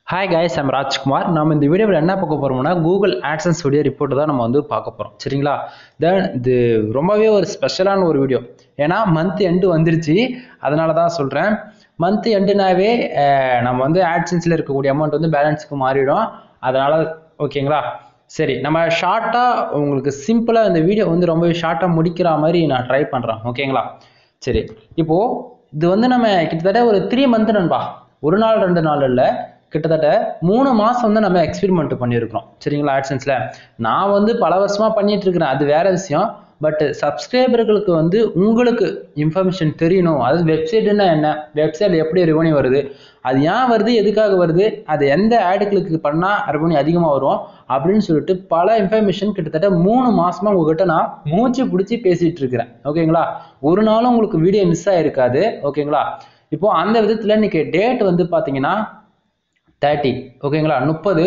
hi guys I'm Rajkumar நம்ம இந்த வீடியோவில் என்ன பார்க்க போகிறோம்னா கூகுள் ஆட்சன்ஸ் வீடியோ ரிப்போர்ட் தான் நம்ம வந்து பார்க்க போகிறோம் சரிங்களா தென் இது ரொம்பவே ஒரு ஸ்பெஷலான ஒரு வீடியோ ஏன்னா மந்த் எண்டு வந்துருச்சு அதனால தான் சொல்கிறேன் மந்த் எண்டுனாவே நம்ம வந்து ஆட்சன்ஸில் இருக்கக்கூடிய அமௌண்ட் வந்து பேலன்ஸுக்கு மாறிடும் அதனால் ஓகேங்களா சரி நம்ம ஷார்ட்டாக உங்களுக்கு சிம்பிளாக இந்த வீடியோ வந்து ரொம்பவே ஷார்ட்டாக முடிக்கிற மாதிரி நான் ட்ரை பண்ணுறேன் ஓகேங்களா சரி இப்போது இது வந்து நம்ம கிட்டத்தட்ட ஒரு த்ரீ மந்த் நண்பா ஒரு நாள் ரெண்டு நாள் இல்லை கிட்டத்தட்ட மூணு மாதம் வந்து நம்ம எக்ஸ்பெரிமெண்ட் பண்ணியிருக்கிறோம் சரிங்களா ஆட்சன்ஸில் நான் வந்து பல வருஷமாக பண்ணிட்டு இருக்கிறேன் அது வேற விஷயம் பட் சப்ஸ்கிரைபர்களுக்கு வந்து உங்களுக்கு இன்ஃபர்மேஷன் தெரியணும் அது வெப்சைட்டுன்னா என்ன வெப்சைட் எப்படி ரெவன்யூ வருது அது ஏன் வருது எதுக்காக வருது அது எந்த ஆடுகளுக்கு பண்ணால் ரெவன்யூ அதிகமாக வரும் அப்படின்னு சொல்லிட்டு பல இன்ஃபர்மேஷன் கிட்டத்தட்ட மூணு மாசமா உங்ககிட்ட நான் மூச்சு பிடிச்சி பேசிட்டு இருக்கிறேன் ஓகேங்களா ஒரு நாளும் உங்களுக்கு வீடியோ மிஸ் ஆயிருக்காது ஓகேங்களா இப்போ அந்த விதத்தில் இன்னைக்கு டேட் வந்து பார்த்தீங்கன்னா தேர்ட்டி ஓகேங்களா முப்பது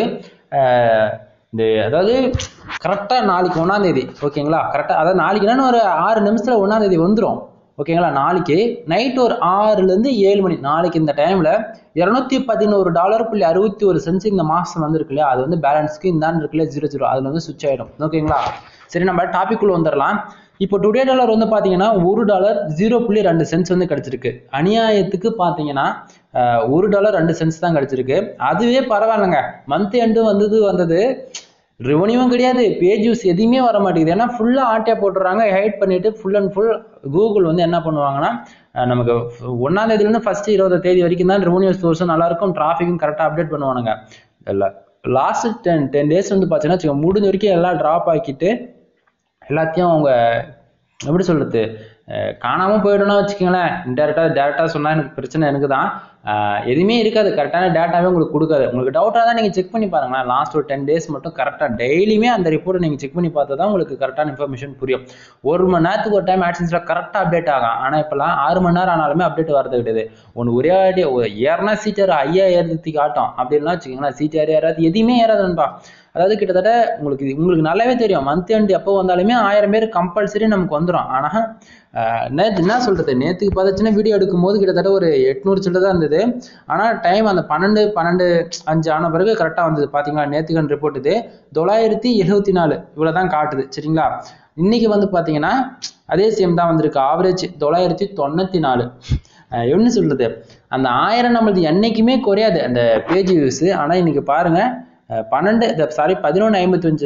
இந்த அதாவது கரெக்டாக நாளைக்கு ஒன்றாந்தேதி ஓகேங்களா கரெக்டாக அதாவது நாளைக்குனா ஒரு ஆறு நிமிஷத்தில் ஒன்றாந்தேதி வந்துடும் ஓகேங்களா நாளைக்கு நைட் ஒரு ஆறுலேருந்து ஏழு மணி நாளைக்கு இந்த டைமில் இரநூத்தி பதினோரு டாலர் புள்ளி அறுபத்தி ஒரு சென்ஸ் இந்த மாதம் வந்துருக்கு இல்லையா அது வந்து பேலன்ஸ்க்கு இந்தாண்டு இருக்குல்ல ஜீரோ ஜீரோ அதில் வந்து சுவிச் ஆகிடும் ஓகேங்களா சரி நம்ம டாபிக் உள்ள வந்துடலாம் இப்போ டுடே டாலர் வந்து பார்த்தீங்கன்னா ஒரு டாலர் ஜீரோ புள்ளி ரெண்டு சென்ஸ் வந்து கிடச்சிருக்கு அநியாயத்துக்கு பார்த்தீங்கன்னா ஒரு டாலர் ரெண்டு சென்ஸ் தான் கிடச்சிருக்கு அதுவே பரவாயில்லைங்க மந்த் எண்டு வந்தது வந்தது ரெவன்யூவும் கிடையாது பேஜ் யூஸ் எதுவுமே வர மாட்டேங்குது ஏன்னா ஃபுல்லாக ஆட்டையாக போட்டுறாங்க ஹைட் பண்ணிட்டு ஃபுல் அண்ட் ஃபுல் கூகுள் வந்து என்ன பண்ணுவாங்கன்னா நமக்கு ஒன்றாம் தேதியிலேருந்து ஃபர்ஸ்ட் இருபது தேதி வரைக்கும் தான் ரெவன்யூ சோர்ஸும் நல்லாயிருக்கும் டிராஃபிக்கும் கரெக்டாக அப்டேட் பண்ணுவானுங்க இல்லை லாஸ்ட் டென் டென் டேஸ் வந்து பார்த்தீங்கன்னா முடிஞ்ச வரைக்கும் எல்லாம் ட்ராப் ஆக்கிட்டு எல்லாத்தையும் அவங்க எப்படி சொல்கிறது காணாமல் போயிடும்னா வச்சுக்கோங்களேன் டேரெக்டாக டேரெக்டாக சொன்னால் எனக்கு பிரச்சனை எனக்கு தான் எதுவுமே இருக்காது கரெக்டான டேட்டாவே உங்களுக்கு கொடுக்காது உங்களுக்கு டவுட்டாக தான் நீங்கள் செக் பண்ணி பாருங்களேன் லாஸ்ட் ஒரு டென் டேஸ் மட்டும் கரெக்டாக டெய்லியுமே அந்த ரிப்போர்ட்டை நீங்கள் செக் பண்ணி பார்த்தா தான் உங்களுக்கு கரெக்டான இன்ஃபர்மேஷன் புரியும் ஒரு மணி நேரத்துக்கு ஒரு டைம் ஆட்சன்ஸில் கரெக்டாக அப்டேட் ஆகும் ஆனால் இப்போலாம் ஆறு மணி நேரம் ஆனாலுமே அப்டேட் வரது கிடையாது ஒன்று ஒரே அடி ஏறினா சீட்டர் ஐயா ஏறதுக்கு ஆட்டம் அப்படின்லாம் வச்சுக்கோங்களேன் சீட்டர் ஏறாது எதுவுமே ஏறாதுன்பா அதாவது கிட்டத்தட்ட உங்களுக்கு உங்களுக்கு நல்லாவே தெரியும் மந்த் எண்ட் எப்போ வந்தாலுமே ஆயிரம் பேர் கம்பல்சரி நமக்கு வந்துடும் ஆனால் நேற்று என்ன சொல்கிறது நேற்றுக்கு பார்த்துச்சுன்னா வீடியோ எடுக்கும்போது கிட்டத்தட்ட ஒரு எட்நூறு சில்லு தான் இருந்தது ஆனால் டைம் அந்த பன்னெண்டு பன்னெண்டு அஞ்சு ஆன பிறகு கரெக்டாக வந்தது பார்த்தீங்களா நேற்றுக்கன் ரிப்போர்ட் இது தொள்ளாயிரத்தி எழுபத்தி நாலு இவ்வளோ தான் காட்டுது சரிங்களா இன்னைக்கு வந்து பார்த்தீங்கன்னா அதே சேம் தான் வந்திருக்கு ஆவரேஜ் தொள்ளாயிரத்தி தொண்ணூற்றி நாலு என்ன சொல்கிறது அந்த ஆயிரம் நம்மளது என்றைக்குமே குறையாது அந்த பேஜ் யூஸ் ஆனால் இன்னைக்கு பாருங்கள் பன்னெண்டு சாரி பதினொன்று ஐம்பத்தஞ்சு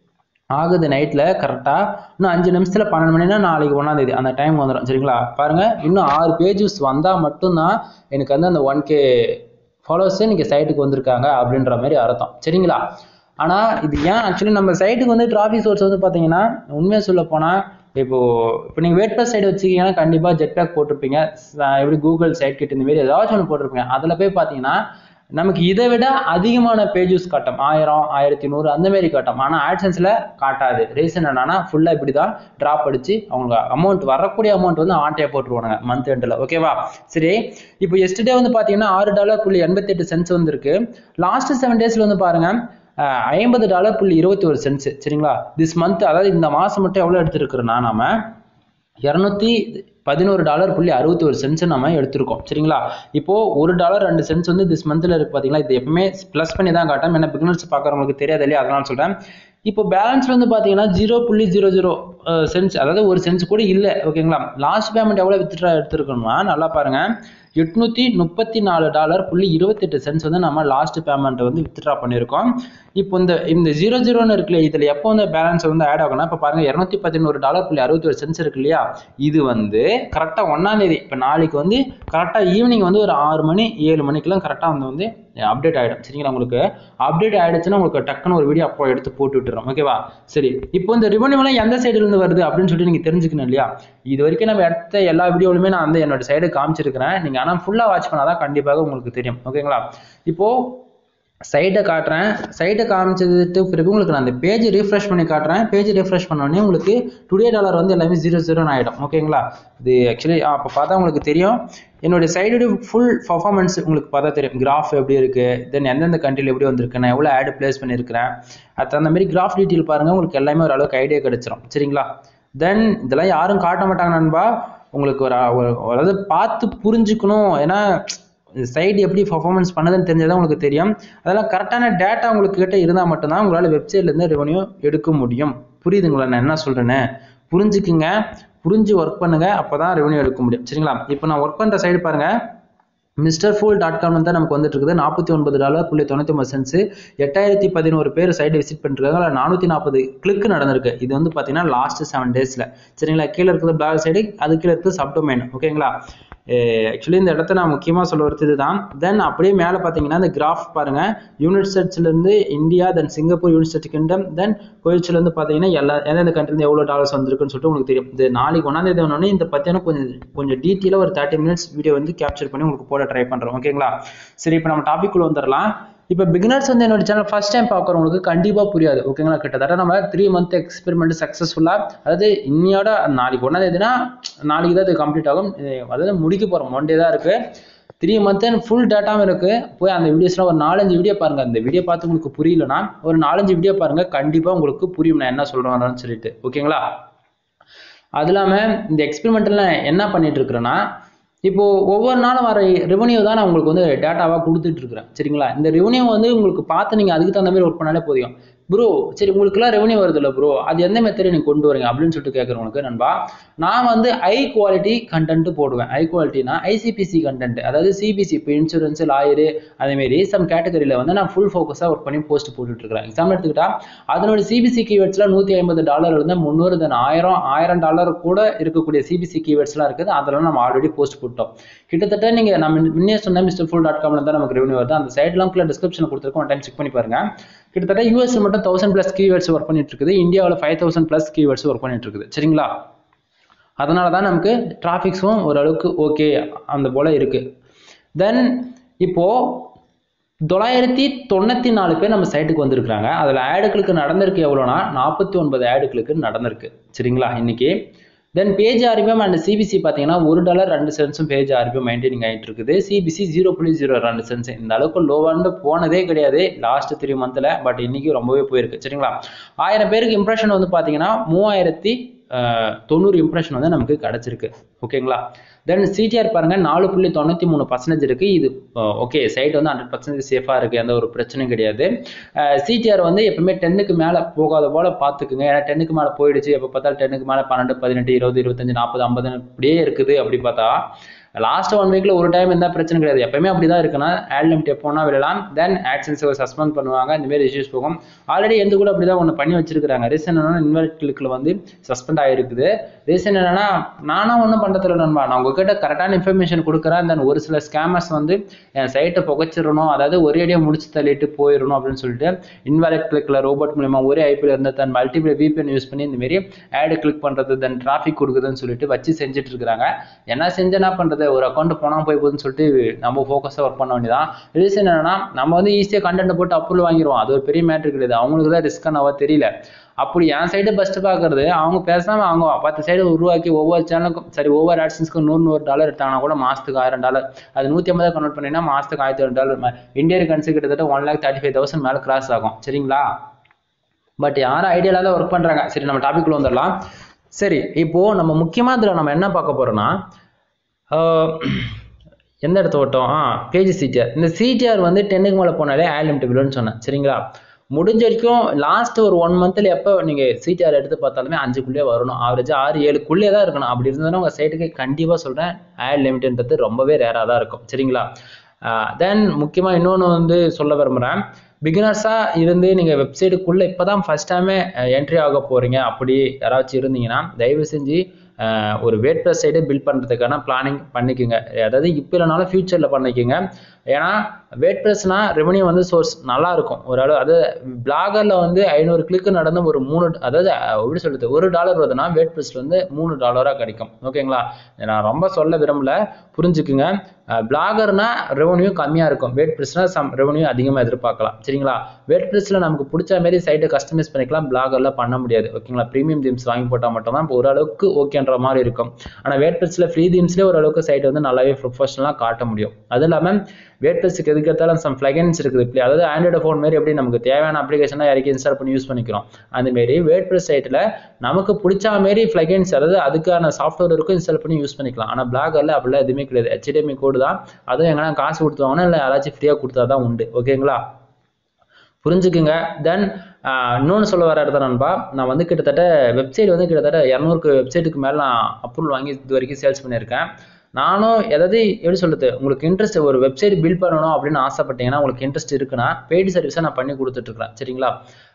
ஆகுது நைட்டில் கரெக்டாக இன்னும் அஞ்சு நிமிஷத்தில் பன்னெண்டு மணினா நாளைக்கு ஒன்றாந்தேதி அந்த டைம் வந்துடும் சரிங்களா பாருங்கள் இன்னும் ஆறு பேஜஸ் வந்தால் மட்டும்தான் எனக்கு வந்து அந்த ஒன் கே ஃபாலோவர்ஸே இன்றைக்கி சைட்டுக்கு வந்திருக்காங்க அப்படின்ற மாதிரி அர்த்தம் சரிங்களா ஆனால் இது ஏன் ஆக்சுவலி நம்ம சைட்டுக்கு வந்து டிராஃபிக் சோர்ஸ் வந்து பார்த்தீங்கன்னா உண்மையாக சொல்ல போனால் இப்போது இப்போ நீங்கள் வேட் ப்ளஸ் சைடு வச்சுக்கிங்கன்னா கண்டிப்பாக ஜெட் பேக் போட்டிருப்பீங்க எப்படி கூகுள் சைட் கிட்ட இந்த மாதிரி ஏதாச்சும் ஒன்று போட்டிருப்பீங்க அதில் போய் பார்த்தீங்கன்னா நமக்கு இதை விட அதிகமான பேஜஸ் காட்டும் ஆயிரம் ஆயிரத்தி நூறு அந்த மாதிரி காட்டும் ஆனால் ஆட்சன்ஸில் காட்டாது ரீசன் என்னன்னா ஃபுல்லாக இப்படி தான் ட்ராப் அடிச்சு அவங்க அமௌண்ட் வரக்கூடிய அமௌண்ட் வந்து ஆட்டையை போட்டுருவானுங்க மந்த் எண்டில் ஓகேவா சரி இப்போ எஸ்டே வந்து பார்த்தீங்கன்னா ஆறு டாலர் புள்ளி எண்பத்தெட்டு சென்ஸ் வந்துருக்கு லாஸ்ட் செவன் டேஸில் வந்து பாருங்க ஐம்பது டாலர் புள்ளி இருபத்தி ஒரு சென்ஸ் சரிங்களா திஸ் மந்த் அதாவது இந்த மாதம் மட்டும் எவ்வளோ எடுத்துருக்குறோன்னா நாம இரநூத்தி பதினோரு டாலர் புள்ளி அறுபத்தி ஒரு சென்ஸ் நம்ம எடுத்திருக்கோம் சரிங்களா இப்போ ஒரு டாலர் ரெண்டு சென்ஸ் வந்து திஸ் மந்த்ல இருக்கு பாத்தீங்களா இது எப்பவுமே ப்ளஸ் பண்ணி தான் காட்டும் ஏன்னா பிகினர்ஸ் பார்க்குறவங்களுக்கு தெரியாது இல்லையா அதனால சொல்றேன் இப்போ பேலன்ஸ் வந்து பார்த்தீங்கன்னா ஜீரோ புள்ளி ஜீரோ ஜீரோ சென்ஸ் அதாவது ஒரு சென்ஸ் கூட இல்லை ஓகேங்களா லாஸ்ட் பேமெண்ட் எவ்வளோ வித்ட்ரா எடுத்துருக்கணும்னா நல்லா பாருங்க எட்நூத்தி முப்பத்தி நாலு டாலர் புள்ளி இருபத்தெட்டு சென்ஸ் வந்து நம்ம லாஸ்ட் பேமெண்ட்டை வந்து வித்ட்ரா பண்ணியிருக்கோம் இப்போ இந்த இந்த ஜீரோ ஜீரோன்னு இருக்குல்ல இதில் எப்போ வந்து பேலன்ஸ் வந்து ஆட் ஆகும்னா இப்போ பாருங்க இரநூத்தி பதினோரு டாலர் புள்ளி அறுபத்தி ஒரு சென்ஸ் இருக்கு இல்லையா இது வந்து கரெக்டாக ஒன்றாம் தேதி இப்போ நாளைக்கு வந்து கரெக்டாக ஈவினிங் வந்து ஒரு ஆறு மணி ஏழு மணிக்கெல்லாம் கரெக்டாக வந்து வந்து அப்டேட் ஆகிடும் சரிங்களா உங்களுக்கு அப்டேட் ஆகிடுச்சுன்னா உங்களுக்கு டக்குன்னு ஒரு வீடியோ அப்போ எடுத்து போட்டு விட்டுறோம் ஓகேவா சரி இப்போ இந்த ரிவன்யூலாம் எந்த சைடுலேருந்து வருது அப்படின்னு சொல்லிட்டு நீங்கள் தெரிஞ்சுக்கணும் இல்லையா இது வரைக்கும் நம்ம எடுத்த எல்லா வீடியோலுமே நான் வந்து என்னோட சைடு காமிச்சிருக்கிறேன் நீங்கள் ஆனால் ஃபுல்லாக வாட்ச் பண்ணாதான் கண்டிப்பாக உங்களுக்கு தெரியும் ஓகேங்களா இப்போது சைட்டை காட்டுறேன் சைட்டை காமிச்சதுக்கு பிறகு உங்களுக்கு நான் அந்த பேஜ் ரீஃப்ரெஷ் பண்ணி காட்டுறேன் பேஜ் ரீஃப்ரெஷ் பண்ணோடனே உங்களுக்கு டுடே டாலர் வந்து எல்லாமே ஜீரோ ஜீரோன்னு ஆகிடும் ஓகேங்களா இது ஆக்சுவலி அப்போ பார்த்தா உங்களுக்கு தெரியும் என்னுடைய சைடுடைய ஃபுல் பர்ஃபார்மன்ஸ் உங்களுக்கு பார்த்தா தெரியும் கிராஃப் எப்படி இருக்குது தென் எந்தெந்த கண்ட்ரியில் எப்படி வந்திருக்கு நான் எவ்வளோ ஆடு பிளேஸ் பண்ணியிருக்கிறேன் அது தகுந்த மாதிரி கிராஃப் டீட்டெயில் பாருங்கள் உங்களுக்கு எல்லாமே ஓரளவுக்கு ஐடியா கிடச்சிரும் சரிங்களா தென் இதெல்லாம் யாரும் காட்ட மாட்டாங்க நண்பா உங்களுக்கு ஒரு அதாவது பார்த்து புரிஞ்சுக்கணும் ஏன்னா சைட் எப்படி பர்ஃபார்மன்ஸ் பண்ணுதுன்னு தெரிஞ்சதான் உங்களுக்கு தெரியும் அதெல்லாம் கரெக்டான டேட்டா உங்களுக்கு கிட்ட இருந்தால் மட்டும்தான் உங்களால் வெப்சைட்லேருந்து ரெவன்யூ எடுக்க முடியும் புரியுதுங்களா நான் என்ன சொல்கிறேன்னு புரிஞ்சுக்குங்க புரிஞ்சு ஒர்க் பண்ணுங்க அப்போ தான் ரெவன்யூ எடுக்க முடியும் சரிங்களா இப்போ நான் ஒர்க் பண்ணுற சைடு பாருங்கள் மிஸ்டர் ஃபூல் டாட் காம் தான் நமக்கு வந்துட்டு இருக்குது நாற்பத்தி ஒன்பது டாலர் புள்ளி தொண்ணூற்றி ஒன்பது சென்ஸ் எட்டாயிரத்தி பதினோரு பேர் சைடு விசிட் பண்ணிருக்காங்க அதில் நானூற்றி நாற்பது கிளிக் நடந்திருக்கு இது வந்து பார்த்தீங்கன்னா லாஸ்ட் செவன் டேஸில் சரிங்களா கீழே இருக்கிறது பிளாக் சைடு அது கீழே இருக்குது சப்டொமைன் ஓகேங்களா ஆக்சுவலி இந்த இடத்த நான் முக்கியமாக சொல்ல வரது இதுதான் தென் அப்படியே மேலே பார்த்தீங்கன்னா இந்த கிராஃப் பாருங்கள் யூனிட் ஸ்டேட்ஸ்லேருந்து India then Singapore united state kingdom then கோயிச்சிலேருந்து பார்த்தீங்கன்னா எல்லா எந்தெந்த கண்ட்ரிலேருந்து எவ்வளோ டாலர்ஸ் வந்திருக்குன்னு சொல்லிட்டு உங்களுக்கு தெரியும் இது நாளைக்கு ஒன்றாந்தேதி வேணும்னே இந்த பற்றியான கொஞ்சம் கொஞ்சம் டீட்டெயிலாக ஒரு தேர்ட்டி மினிட்ஸ் வீடியோ வந்து கேப்சர் பண்ணி உங்களுக்கு போட ட்ரை பண்ணுறோம் ஓகேங்களா சரி இப்போ நம்ம டாபிக் குள்ள வந்துடலாம் இப்போ பிகினர்ஸ் வந்து என்னோட சேனல் ஃபர்ஸ்ட் டைம் பார்க்குறவங்களுக்கு கண்டிப்பாக புரியாது ஓகேங்களா கிட்டத்தட்ட நம்ம த்ரீ மந்த் எக்ஸ்பெரிமெண்ட் சக்ஸஸ்ஃபுல்லாக அதாவது இன்னையோட நாளைக்கு ஒன்றாந்தேதினா நாளைக்கு தான் இது கம்ப்ளீட் ஆகும் அதாவது முடிக்க போகிறோம் ஒன் டே தான் இருக்குது த்ரீ மந்த் அண்ட் ஃபுல் டேட்டாவும் இருக்குது போய் அந்த வீடியோஸ்லாம் ஒரு நாலஞ்சு வீடியோ பாருங்கள் அந்த வீடியோ பார்த்து உங்களுக்கு புரியலனா ஒரு நாலஞ்சு வீடியோ பாருங்கள் கண்டிப்பாக உங்களுக்கு புரியும் நான் என்ன சொல்கிறேன்னு சொல்லிட்டு ஓகேங்களா அது இல்லாமல் இந்த எக்ஸ்பெரிமெண்ட்டில் என்ன பண்ணிட்டு இருக்கிறேன்னா இப்போ ஒவ்வொரு நாளும் வர ரெவன்யூ தான் நான் உங்களுக்கு வந்து டேட்டாவாக கொடுத்துட்டு இருக்கிறேன் சரிங்களா இந்த ரெவன்யூ வந்து உங்களுக்கு பார்த்து நீங்கள் அதுக்கு தகுந்த மாதிரி ஒர்க் பண்ணாலே போதும் ப்ரோ சரி உங்களுக்குலாம் ரெவன்யூ வருது இல்லை ப்ரோ அது எந்த மெத்தட் நீங்கள் கொண்டு வரீங்க அப்படின்னு சொல்லிட்டு கேட்குறவங்களுக்கு நண்பா நான் வந்து ஹை குவாலிட்டி கண்டென்ட் போடுவேன் ஹை குவாலிட்டினா ஐசிபிசி கண்டென்ட் அதாவது சிபிசி இப்போ இன்சூரன்ஸ் லாயரு அதேமாரி சம் கேட்டகரியில் வந்து நான் ஃபுல் ஃபோக்கஸாக ஒர்க் பண்ணி போஸ்ட் போட்டுட்டு இருக்கிறேன் எக்ஸாம்பிள் எடுத்துக்கிட்டா அதனோட சிபிசி கீவேர்ட்ஸ்ல நூற்றி ஐம்பது டாலர் இருந்து முந்நூறு தென் ஆயிரம் ஆயிரம் டாலர் கூட இருக்கக்கூடிய சிபிசி கீவேர்ட்ஸ்லாம் இருக்குது அதெல்லாம் நம்ம ஆல்ரெடி போஸ்ட் போட்டோம் கிட்டத்தட்ட நீங்கள் நம்ம முன்னே சொன்ன மிஸ்டர் ஃபுல் டாட் காம்ல தான் நமக்கு ரெவன்யூ வருது அந்த சைட்லாம் கீழே டிஸ்கிரிப்ஷன் கொடுத்துருக்கோம் டைம் செக் பண்ணி பாருங்க கிட்டத்தட்ட யூஎஸ் மட்டும் தௌசண்ட் ப்ளஸ் கீவேர்ட்ஸ் ஒர்க் பண்ணிட்டு இருக்குது இந்தியாவில் five thousand plus keywords work பண்ணிட்டு இருக்குது சரிங்களா அதனால தான் நமக்கு டிராஃபிக்ஸும் ஓரளவுக்கு ஓகே அந்த போல் இருக்குது தென் இப்போது தொள்ளாயிரத்தி தொண்ணூற்றி நாலு பேர் நம்ம சைட்டுக்கு வந்திருக்கிறாங்க அதில் ஆடுகளுக்கு நடந்திருக்கு எவ்வளோனா நாற்பத்தி ஒன்பது ஆடுகளுக்கு நடந்திருக்கு சரிங்களா இன்னைக்கு then page RPM and CPC பார்த்தீங்கன்னா ஒரு டாலர் ரெண்டு சென்ஸும் பேஜ் ஆர்பிஎம் மெயின்டைனிங் ஆகிட்டு இருக்குது சிபிசி ஜீரோ புள்ளி ஜீரோ ரெண்டு சென்ஸ் இந்த அளவுக்கு லோவாண்டு போனதே கிடையாது லாஸ்ட் த்ரீ மந்த்தில் பட் இன்னைக்கு ரொம்பவே போயிருக்கு சரிங்களா ஆயிரம் பேருக்கு இம்ப்ரெஷன் வந்து பார்த்தீங்கன்னா மூவாயிரத்தி தொண்ணூறு இம்ப்ரெஷன் வந்து நமக்கு கிடச்சிருக்கு ஓகேங்களா தென் சிடிஆர் பாருங்க நாலு புள்ளி தொண்ணூற்றி மூணு பர்சன்டேஜ் இருக்கு இது ஓகே சைட் வந்து ஹண்ட்ரட் பர்சன்டேஜ் சேஃபாக இருக்கு எந்த ஒரு பிரச்சனையும் கிடையாது சிடிஆர் வந்து எப்பவுமே டென்னுக்கு மேலே போகாத போல பார்த்துக்குங்க ஏன்னா டென்னுக்கு மேலே போயிடுச்சு எப்போ பார்த்தாலும் டென்னுக்கு மேலே பன்னெண்டு பதினெட்டு இருபது இருபத்தஞ்சு நாற்பது ஐம்பது இப்படியே இருக்குது அப்படி பார்த்தா லாஸ்ட் ஒன் வீக்ல ஒரு டைம் எந்த பிரச்சனை கிடையாது எப்பயுமே அப்படி தான் இருக்குன்னா ஆட் லிமிட் எப்போனா விடலாம் தென் ஆட்சன்ஸ் சஸ்பெண்ட் பண்ணுவாங்க இந்த மாதிரி இஷ்யூஸ் போகும் ஆல்ரெடி எந்த கூட அப்படி தான் ஒன்று பண்ணி வச்சிருக்காங்க ரீசன் என்னன்னா இன்வெர்ட் கிளிக்கில் வந்து சஸ்பெண்ட் ஆகிருக்குது ரீசன் என்னன்னா நானும் ஒன்றும் பண்ணுறதுல நண்பா நான் உங்ககிட்ட கரெக்டான இன்ஃபர்மேஷன் கொடுக்குறேன் தென் ஒரு சில ஸ்கேமர்ஸ் வந்து என் சைட்டை புகைச்சிடணும் அதாவது ஒரேடியாக முடிச்சு தள்ளிட்டு போயிடணும் அப்படின்னு சொல்லிட்டு இன்வாலிட் கிளிக்கில் ரோபோட் மூலயமா ஒரே ஐபியில் இருந்து தன் மல்டிபிள் விபிஎன் யூஸ் பண்ணி இந்த மாதிரி ஆடு கிளிக் பண்ணுறது தென் டிராஃபிக் கொடுக்குதுன்னு சொல்லிட்டு வச்சு செஞ்சுட்டு இருக்கிறாங்க என்ன செஞ்சு என்ன பண்ணுறது ஒரு அக்கௌண்ட் போனால் போய் போகுதுன்னு சொல்லிட்டு நம்ம ஃபோக்கஸாக ஒர்க் பண்ண வேண்டியதான் ரீசன் என்னன்னா நம்ம வந்து ஈஸியாக கண்டென்ட் போட்டு அப்ரூவல் வாங்கிடுவோம் அது ஒரு பெரிய மேட்ரு கிடையாது அவங்களுக்கு தான் ரிஸ்க்கானவா தெரியல அப்படி என் சைடு பெஸ்ட் பார்க்கறது அவங்க பேசாம அவங்க பத்து சைடு உருவாக்கி ஒவ்வொரு சேனலுக்கும் சரி ஒவ்வொரு ஆட்சன்ஸ்க்கும் நூறு நூறு டாலர் எடுத்தாங்கன்னா கூட மாசத்துக்கு ஆயிரம் டாலர் அது நூற்றி ஐம்பதா கன்வெர்ட் பண்ணினா மாசத்துக்கு ஆயிரத்தி ஒரு டாலர் இந்தியன் கரன்சி கிட்டத்தட்ட one lakh thirty five thousand மேலே கிராஸ் ஆகும் சரிங்களா பட் யாரும் ஐடியாவில் தான் ஒர்க் பண்ணுறாங்க சரி நம்ம டாபிக்ல வந்துடலாம் சரி இப்போ நம்ம முக்கியமாக இதில் நம்ம என்ன பார்க்க போறோம்னா எந்த இடத்த ஓட்டம் ஆ பேஜ் சிடிஆர் இந்த சிடிஆர் வந்து டென்னுக்கு மேலே போனாலே ஆட் லிமிட் பிலோன்னு சொன்னேன் சரிங்களா முடிஞ்ச வரைக்கும் லாஸ்ட் ஒரு ஒன் மந்த்தில் எப்போ நீங்கள் சிடிஆர் எடுத்து பார்த்தாலுமே அஞ்சுக்குள்ளேயே வரணும் ஆவரேஜாக ஆறு ஏழுக்குள்ளே தான் இருக்கணும் அப்படி இருந்ததுன்னா உங்கள் சைட்டுக்கு கண்டிப்பாக சொல்கிறேன் ஆட் லிமிட்ன்றது ரொம்பவே ரேராக தான் இருக்கும் சரிங்களா தென் முக்கியமாக இன்னொன்று வந்து சொல்ல விரும்புகிறேன் பிகினர்ஸாக இருந்து நீங்கள் வெப்சைட்டுக்குள்ளே இப்போ தான் ஃபஸ்ட் டைமே என்ட்ரி ஆக போகிறீங்க அப்படி யாராச்சும் இருந்தீங்கன்னா தயவு செஞ்சு ஒரு வேட் ப்ளஸ் சைடு பில்ட் பண்ணுறதுக்கான பிளானிங் பண்ணிக்கோங்க அதாவது இப்போ இல்லைனாலும் ஃப்யூச்சரில் பண்ணிக்கோங்க ஏன்னா வேட் ப்ளஸ்னா ரெவன்யூ வந்து சோர்ஸ் நல்லா இருக்கும் ஓரளவு அது பிளாகரில் வந்து ஐநூறு கிளிக்கு நடந்து ஒரு மூணு அதாவது எப்படி சொல்றது ஒரு டாலர் வருதுன்னா வேட் ப்ளஸ்ல வந்து மூணு டாலராக கிடைக்கும் ஓகேங்களா நான் ரொம்ப சொல்ல விரும்பல புரிஞ்சுக்குங்க பிளாகர்னா ரெவன்யூ கம்மியாக இருக்கும் வேட் ப்ரெஸ்னா சம் ரெவன்யூ அதிகமாக எதிர்பார்க்கலாம் சரிங்களா வேட் ப்ரெஸ்ல நமக்கு பிடிச்ச மாதிரி சைட்டை கஸ்டமைஸ் பண்ணிக்கலாம் பிளாகர்ல பண்ண முடியாது ஓகேங்களா ப்ரீமியம் தீம்ஸ் வாங்கி போட்டால் மட்டும்தான் இப்போ ஓரளவுக்கு ஓகேன்ற மாதிரி இருக்கும் ஆனால் வேட் ப்ரெஸ்ல ஃப்ரீ தீம்ஸ்லேயே ஓரளவுக்கு சைட் வந்து நல்லாவே ப்ரொஃபஷனலாக காட்ட முடியும் அது இல்லாமல் வேட் ப்ளஸ்க்கு எதுக்கு எடுத்தாலும் சம் ஃப்ளகன்ஸ் இருக்குது இப்படி அதாவது ஆண்ட்ராய்டு ஃபோன் மாதிரி எப்படி நமக்கு தேவையான அப்ளிகேஷனாக இறக்கி இன்ஸ்டால் பண்ணி யூஸ் பண்ணிக்கிறோம் அந்த மாரி வேட் ப்ளஸ் சைட்டில் நமக்கு பிடிச்ச மாரி ஃப்ளகன்ஸ் அதாவது அதுக்கான சாஃப்ட்வேர் இருக்கும் இன்ஸ்டால் பண்ணி யூஸ் பண்ணிக்கலாம் ஆனால் பிளாகரில் அப்படிலாம் எதுவுமே கிடையாது ஹெச்டிஎம்ஐ கோடு தான் அதுவும் எங்கன்னா காசு கொடுத்து வாங்கினா இல்லை யாராச்சும் ஃப்ரீயாக கொடுத்தா தான் உண்டு ஓகேங்களா புரிஞ்சுக்குங்க தென் இன்னொன்று சொல்ல வர இடத்த நண்பா நான் வந்து கிட்டத்தட்ட வெப்சைட் வந்து கிட்டத்தட்ட இரநூறுக்கு வெப்சைட்டுக்கு மேலே நான் அப்ரூவல் வாங்கி இது வரைக்கும் சேல்ஸ் பண்ணியிருக்கேன் நானும் எதாவது எப்படி சொல்லுது உங்களுக்கு இன்ட்ரெஸ்ட் ஒரு வெப்சைட் பில்ட் பண்ணணும் அப்படின்னு ஆசைப்பட்டீங்கன்னா உங்களுக்கு இன்ட்ரெஸ்ட் இருக்குன்னா பெய்டு சர்வீஸை நான் பண்ணி கொடுத்துட்ருக்கேன் சரிங்களா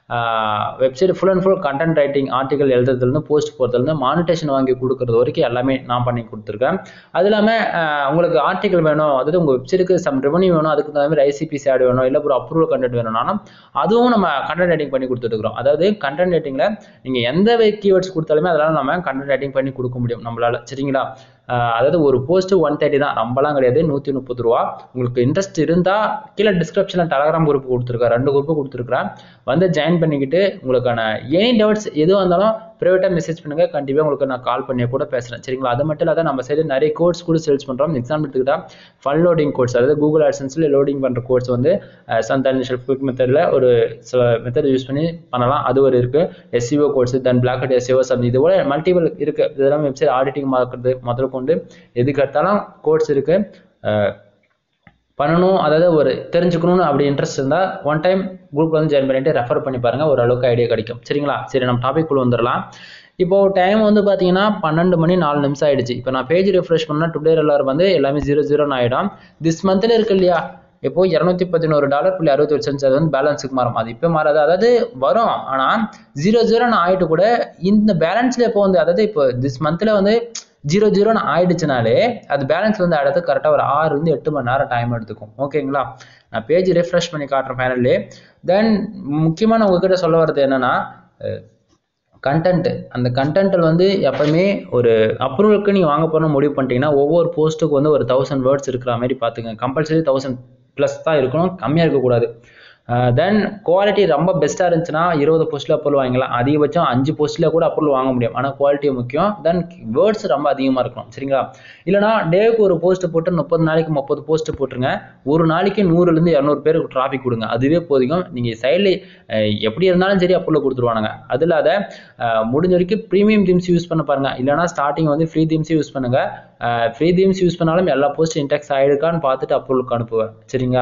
website full and full content writing article எழுதுறதுலேருந்து போஸ்ட் போகிறதுலேருந்து மானிட்டேஷன் வாங்கி கொடுக்குறது வரைக்கும் எல்லாமே நான் பண்ணி கொடுத்துருக்கேன் அது இல்லாமல் உங்களுக்கு ஆர்டிகல் வேணும் அதாவது உங்கள் வெப்சைட்டுக்கு சம் ரெவன்யூ வேணும் அதுக்கு தகுந்த மாதிரி ஐசிபிசி ஆட் வேணும் இல்லை ஒரு அப்ரூவல் கண்டென்ட் வேணும்னாலும் அதுவும் நம்ம கண்டென்ட் ரைட்டிங் பண்ணி கொடுத்துட்டுருக்கோம் அதாவது கண்டென்ட் ரைட்டிங்கில் நீங்கள் எந்த கீவேர்ட்ஸ் கொடுத்தாலுமே அதெல்லாம் நம்ம கண்டென்ட் ரைட்டிங் பண்ணி கொடுக்க முடியும் நம்மளால சரிங்களா அதாவது ஒரு போஸ்ட்டு ஒன் தேர்ட்டி தான் ரொம்பலாம் கிடையாது நூற்றி முப்பது ரூபா உங்களுக்கு இன்ட்ரெஸ்ட் இருந்தால் கீழே டிஸ்கிரிப்ஷனில் டெலகிராம் குரூப் கொடுத்துருக்கேன் ரெண்டு குரூப்பு கொடுத்துருக்குறேன் வந்து ஜாயின் பண்ணிக்கிட்டு உங்களுக்கான எனி டவுட்ஸ் எது வந்தாலும் ப்ரைவேட்டாக மெசேஜ் பண்ணுங்கள் கண்டிப்பாக உங்களுக்கு நான் கால் பண்ணி கூட பேசுகிறேன் சரிங்களா அது மட்டும் இல்லாத நம்ம சைடு நிறைய கோர்ஸ் கூட சேல்ஸ் பண்ணுறோம் எக்ஸாம்பிள் எடுத்துக்கிட்டால் ஃபன் லோடிங் கோர்ஸ் அதாவது கூகுள் ஆட்சன்ஸில் லோடிங் பண்ணுற கோர்ஸ் வந்து சந்த் இனிஷியல் குவிக் மெத்தடில் ஒரு சில மெத்தட் யூஸ் பண்ணி பண்ணலாம் அது ஒரு இருக்குது SEO course then blog SEO sub இது போல மல்டிபிள் இருக்குது இதெல்லாம் வெப்சைட் ஆடிட்டிங் பார்க்குறது முதல் கொண்டு எதுக்கு எடுத்தாலும் கோர்ஸ் இருக்குது பண்ணணும் அதாவது ஒரு தெரிஞ்சுக்கணும்னு அப்படி இன்ட்ரெஸ்ட் இருந்தால் ஒன் டைம் குரூப்பில் வந்து ஜாயின் பண்ணிட்டு ரெஃபர் பண்ணி பாருங்கள் ஓரளவுக்கு ஐடியா கிடைக்கும் சரிங்களா சரி நம்ம டாபிக் குள்ள வந்துடலாம் இப்போ டைம் வந்து பார்த்தீங்கன்னா பன்னெண்டு மணி நாலு நிமிஷம் ஆயிடுச்சு இப்போ நான் பேஜ் ரெஃப்ரெஷ் பண்ணால் டுடே எல்லாரும் வந்து எல்லாமே ஜீரோ ஜீரோன்னு ஆகிடும் திஸ் மந்தில் இருக்கு இல்லையா இப்போ இரநூத்தி பதினோரு டாலர் புள்ளி அறுபத்தி ஒரு சென்ஸ் அது வந்து பேலன்ஸுக்கு மாறும் அது இப்போ மாறாது அதாவது வரும் ஆனால் ஜீரோ ஜீரோன்னு ஆகிட்டு கூட இந்த பேலன்ஸில் இப்போ வந்து அதாவது இப்போ திஸ் மந்தில் வந்து ஜீரோ ஜீரோன்னு ஆயிடுச்சுனாலே அது பேலன்ஸ் வந்து அடுத்து கரெக்டாக ஒரு ஆறு இருந்து எட்டு மணி நேரம் டைம் எடுத்துக்கும் ஓகேங்களா நான் பேஜ் ரெஃப்ரெஷ் பண்ணி காட்டுறேன் ஃபைனல்லே தென் முக்கியமாக நான் உங்ககிட்ட சொல்ல வர்றது என்னன்னா கண்டென்ட் அந்த கண்டென்ட்டில் வந்து எப்பவுமே ஒரு அப்ரூவலுக்கு நீங்கள் வாங்க போகணும் முடிவு பண்ணிட்டீங்கன்னா ஒவ்வொரு போஸ்ட்டுக்கு வந்து ஒரு தௌசண்ட் வேர்ட்ஸ் இருக்கிற மாதிரி பார்த்துங்க கம்பல்சரி தௌசண்ட் ப்ளஸ் தான் இருக்கணும் கம்மியாக இருக்கக்கூடாது தென் குவாலிட்டி ரொம்ப பெஸ்ட்டாக இருந்துச்சுன்னா இருபது போஸ்ட்டில் அப்ரூவல் வாங்கிக்கலாம் அதிகபட்சம் அஞ்சு போஸ்ட்டில் கூட அப்ரூவல் வாங்க முடியும் ஆனால் குவாலிட்டி முக்கியம் தென் வேர்ட்ஸ் ரொம்ப அதிகமாக இருக்கணும் சரிங்களா இல்லைனா டேவுக்கு ஒரு போஸ்ட் போட்டு முப்பது நாளைக்கு முப்பது போஸ்ட் போட்டுருங்க ஒரு நாளைக்கு நூறுலேருந்து இரநூறு பேருக்கு டிராஃபிக் கொடுங்க அதுவே போதிக்கும் நீங்கள் சைடில் எப்படி இருந்தாலும் சரி அப்ரூவல் கொடுத்துருவானுங்க அது இல்லாத முடிஞ்ச வரைக்கும் ப்ரீமியம் தீம்ஸ் யூஸ் பண்ண பாருங்க இல்லைனா ஸ்டார்டிங் வந்து ஃப்ரீ தீம்ஸ் யூஸ் பண்ணுங்க ஃப்ரீ தீம்ஸ் யூஸ் பண்ணாலும் எல்லா போஸ்ட் இன்டெக்ஸ் ஆகிருக்கான்னு பார்த்துட்டு அப்ரூவலுக்கு அனுப்புவேன் சரிங்களா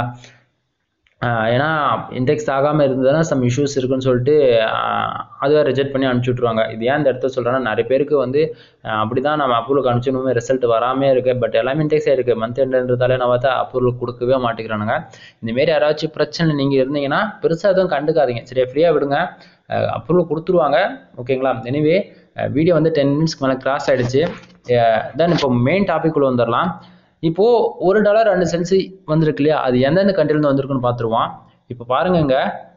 ஏன்னா இண்டெக்ஸ் ஆகாமல் இருந்ததுன்னா சம் இஷ்யூஸ் இருக்குன்னு சொல்லிட்டு அதுவே ரிஜெக்ட் பண்ணி அனுப்பிச்சி விட்ருவாங்க இது ஏன் இந்த இடத்த சொல்கிறேன்னா நிறைய பேருக்கு வந்து அப்படி தான் நம்ம அப்ரூவலுக்கு அனுப்பிச்சணுமே ரிசல்ட் வராமே இருக்குது பட் எல்லாமே இண்டெக்ஸ் ஆகிருக்கு மந்த் எண்டுன்றதாலே நான் பார்த்தா அப்ரூவல் கொடுக்கவே மாட்டேங்கிறானுங்க இந்தமாரி யாராச்சும் பிரச்சனை நீங்கள் இருந்தீங்கன்னா பெருசாக எதுவும் கண்டுக்காதீங்க சரியா ஃப்ரீயாக விடுங்க அப்ரூவல் கொடுத்துருவாங்க ஓகேங்களா எனிவே வீடியோ வந்து டென் மினிட்ஸ்க்கு மேலே கிராஸ் ஆகிடுச்சு தென் இப்போ மெயின் டாபிக் உள்ள வந்துடலாம் இப்போ ஒரு டாலர் ரெண்டு சென்ஸ் வந்திருக்கு இல்லையா அது எந்தெந்த கண்ட்ரிலேருந்து வந்திருக்குன்னு பார்த்துருவோம் இப்போ பாருங்கங்க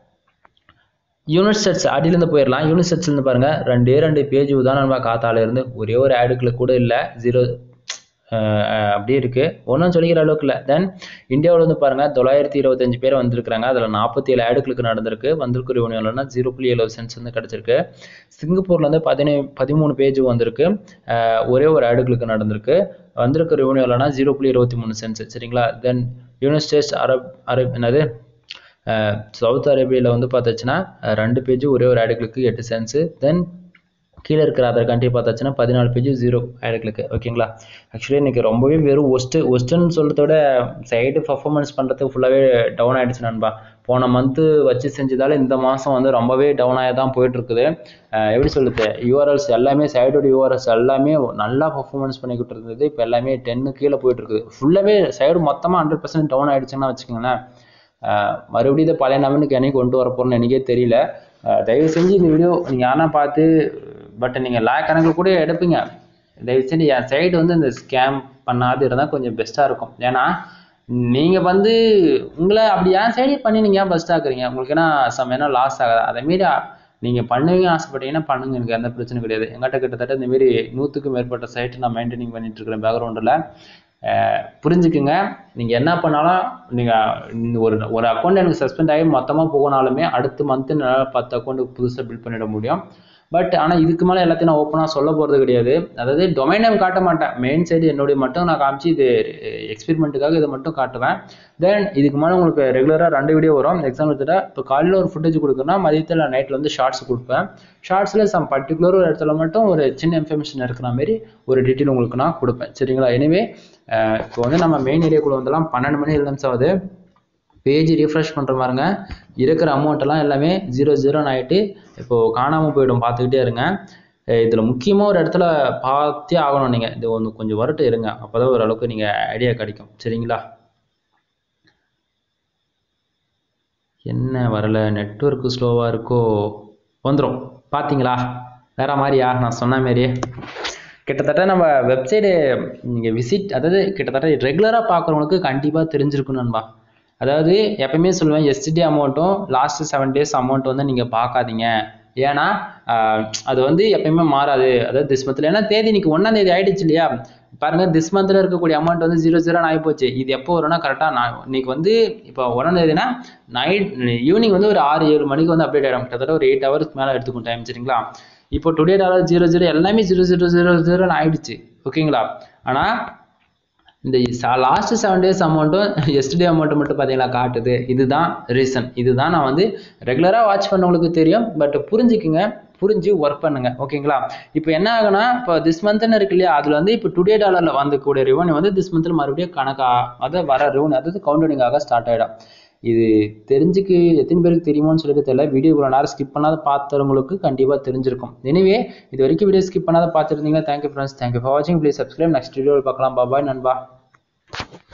யூனிட் செட்ஸ் அடியிலேருந்து போயிடலாம் யூனிட் செட்ஸ்லேருந்து பாருங்க ரெண்டே ரெண்டு பேஜ் உதாரணமாக காத்தால இருந்து ஒரே ஒரு ஆடுக்குள்ள கூட இல்லை ஜீரோ அப்படியே இருக்கு ஒன்றும் சொல்லிக்கிற அளவுக்கு இல்லை தென் இந்தியாவில் வந்து பாருங்க தொள்ளாயிரத்தி இருபத்தஞ்சு பேர் வந்திருக்காங்க அதில் நாற்பத்தி ஏழு ஆடுகளுக்கு நடந்திருக்கு வந்திருக்கு ரிவன்யூலன்னா ஜீரோ புள்ளி எழுபது சென்ஸ் வந்து கிடச்சிருக்கு சிங்கப்பூர்ல இருந்து பதினே பதிமூணு பேஜ் வந்திருக்கு ஒரே ஒரு ஆடுகளுக்கு நடந்திருக்கு வந்திருக்க ரெவன்யூ இல்லைனா ஜீரோ புள்ளி இருபத்தி மூணு சென்ஸ் சரிங்களா then united states Arab Arab என்னது சவுத் அரேபியாவில் வந்து பார்த்தாச்சுன்னா ரெண்டு பேஜ் ஒரே ஒரு ஆடுகளுக்கு எட்டு சென்ஸு தென் கீழே இருக்கிற அதர் கண்ட்ரி பார்த்தாச்சுன்னா பதினாலு பேஜ் ஜீரோ ஆடுகளுக்கு ஓகேங்களா ஆக்சுவலி இன்னைக்கு ரொம்பவே வெறும் ஒஸ்ட்டு ஒஸ்ட்டுன்னு சொல்கிறதோட சைடு பர்ஃபார்மன்ஸ் பண்ணுறதுக்கு ஃபுல்லாகவே டவுன் ஆகிடுச்சு நண்பா போன மந்த்து வச்சு செஞ்சதால இந்த மாதம் வந்து ரொம்பவே டவுன் ஆகி தான் போயிட்டுருக்குது எப்படி சொல்லுது யூஆர்எல்ஸ் எல்லாமே சைடோட யூஆர்எல்ஸ் எல்லாமே நல்லா பர்ஃபார்மன்ஸ் பண்ணிக்கிட்டு இருந்தது இப்போ எல்லாமே டென்னு கீழே போயிட்டுருக்குது ஃபுல்லாகவே சைடு மொத்தமாக ஹண்ட்ரட் பர்சன்ட் டவுன் ஆகிடுச்சுன்னா வச்சுக்கோங்களேன் மறுபடியும் இதை பழைய நம்பனுக்கு என்னைக்கு கொண்டு வர போகிறோன்னு எனக்கே தெரியல தயவு செஞ்சு இந்த வீடியோ நீங்கள் யாரா பார்த்து பட் நீங்கள் லேக் கணக்கில் கூட எடுப்பீங்க தயவு செஞ்சு என் சைடு வந்து இந்த ஸ்கேம் பண்ணாது இருந்தால் கொஞ்சம் பெஸ்ட்டாக இருக்கும் ஏன்னா நீங்கள் வந்து உங்களை அப்படி என் சைடே பண்ணி நீங்கள் ஏன் பெஸ்ட்டாக இருக்கிறீங்க உங்களுக்கு என்ன சம் என்ன லாஸ் ஆகாது அதேமாரி நீங்கள் பண்ணுவீங்க ஆசைப்பட்டீங்கன்னா பண்ணுங்க எனக்கு எந்த பிரச்சனையும் கிடையாது எங்கிட்ட கிட்டத்தட்ட இந்தமாரி நூற்றுக்கும் மேற்பட்ட சைட்டு நான் மெயின்டைனிங் பண்ணிட்டு இருக்கிறேன் பேக்ரவுண்டில் புரிஞ்சுக்குங்க நீங்கள் என்ன பண்ணாலும் நீங்கள் ஒரு ஒரு அக்கௌண்ட் எனக்கு சஸ்பெண்ட் ஆகி மொத்தமாக போகனாலுமே அடுத்த மந்த்து என்னால் பத்து அக்கௌண்ட்டுக்கு புதுசாக பில்ட் பண்ணிட முடியும் பட் ஆனால் இதுக்கு மேலே எல்லாத்தையும் நான் ஓப்பனாக சொல்ல போகிறது கிடையாது அதாவது டொமைன் நேம் காட்ட மாட்டேன் மெயின் சைடு என்னுடைய மட்டும் நான் காமிச்சு இது எக்ஸ்பெரிமெண்ட்டுக்காக இதை மட்டும் காட்டுவேன் தென் இதுக்கு மேலே உங்களுக்கு ரெகுலராக ரெண்டு வீடியோ வரும் எக்ஸாம்பிள் எடுத்துட்டா இப்போ காலையில் ஒரு ஃபுட்டேஜ் கொடுக்குறேன்னா மதியத்தில் நைட்டில் வந்து ஷார்ட்ஸ் கொடுப்பேன் ஷார்ட்ஸில் சம் பர்டிகுலர் ஒரு இடத்துல மட்டும் ஒரு சின்ன இன்ஃபர்மேஷன் இருக்கிற மாதிரி ஒரு டீட்டெயில் உங்களுக்கு நான் கொடுப்பேன் சரிங்களா எனவே இப்போ வந்து நம்ம மெயின் ஏரியாக்குள்ளே வந்தெல்லாம் பன்னெண்டு மணி இல்லைன்னு ஆகுது பேஜ் ரீஃப்ரெஷ் பண்ணுற மாதிரிங்க இருக்கிற அமௌண்ட் எல்லாம் எல்லாமே ஜீரோ ஜீரோன்னு ஆகிட்டு இப்போது காணாமல் போயிடும் பார்த்துக்கிட்டே இருங்க இதில் முக்கியமாக ஒரு இடத்துல பார்த்தே ஆகணும் நீங்கள் இது ஒன்று கொஞ்சம் வரட்டு இருங்க அப்போ தான் ஓரளவுக்கு நீங்கள் ஐடியா கிடைக்கும் சரிங்களா என்ன வரல நெட்ஒர்க்கு ஸ்லோவாக இருக்கோ வந்துடும் பார்த்தீங்களா வேற மாதிரியா நான் சொன்ன மாதிரியே கிட்டத்தட்ட நம்ம வெப்சைடு நீங்கள் விசிட் அதாவது கிட்டத்தட்ட ரெகுலராக பார்க்குறவங்களுக்கு கண்டிப்பாக தெரிஞ்சிருக்கும் நண்பா அதாவது எப்பயுமே சொல்லுவேன் எஸ்டிடி அமௌண்ட்டும் லாஸ்ட் செவன் டேஸ் அமௌண்ட் வந்து நீங்கள் பார்க்காதீங்க ஏன்னா அது வந்து எப்பயுமே மாறாது அதாவது திஸ் மந்த்தில் ஏன்னா தேதி இன்னைக்கு ஒன்றாம் தேதி ஆயிடுச்சு இல்லையா பாருங்க திஸ் மந்த்தில் இருக்கக்கூடிய அமௌண்ட் வந்து ஜீரோ ஜீரோ ஆகி போச்சு இது எப்போ வரும்னா கரெக்டாக நான் இன்னைக்கு வந்து இப்போ ஒன்றாம் தேதினா நைட் ஈவினிங் வந்து ஒரு ஆறு ஏழு மணிக்கு வந்து அப்டேட் ஆகிடும் கிட்டத்தட்ட ஒரு எயிட் ஹவர்ஸ் மேலே எடுத்துக்கும் டைம் சரிங்களா இப்போ டுடே டாலர் ஜீரோ ஜீரோ எல்லாமே ஜீரோ ஜீரோ ஜீரோ ஜீரோன்னு ஆயிடுச்சு ஓகேங்களா ஆனால் இந்த லாஸ்ட் செவன் டேஸ் அமௌண்ட்டும் எஸ்டே அமௌண்ட்டு மட்டும் பார்த்தீங்களா காட்டுது இதுதான் ரீசன் இதுதான் நான் வந்து ரெகுலராக வாட்ச் பண்ணவங்களுக்கு தெரியும் பட் புரிஞ்சுக்குங்க புரிஞ்சு ஒர்க் பண்ணுங்க ஓகேங்களா இப்போ என்ன ஆகுனா இப்போ திஸ் மந்த்னு இருக்கு இல்லையா அதில் வந்து இப்போ டுடே டாலரில் வந்துக்கூடிய ரெவன்யூ வந்து திஸ் மந்த்தில் மறுபடியும் கணக்கா அதை வர ரெவன்யூ அதாவது கவுண்டனிங் ஆக ஸ்டார்ட் ஆகிடும் இது தெரிஞ்சுக்கு எத்தனை பேருக்கு தெரியுமோன்னு சொல்லிட்டு தெரியல வீடியோ இவ்வளோ நேரம் ஸ்கிப் பண்ணாத பார்த்தவங்களுக்கு கண்டிப்பாக தெரிஞ்சிருக்கும் எனிவே இது வரைக்கும் வீடியோ ஸ்கிப் பண்ணாத பார்த்துருந்தீங்க தேங்க்யூ ஃப்ரெண்ட்ஸ் தேங்க்யூ ஃபார் வாட்சிங் ப்ளீஸ் சப்ஸ்கிரைப் நெக்ஸ்ட் வீடியோவில் பார்க்கலாம் பாபாய் நண்பா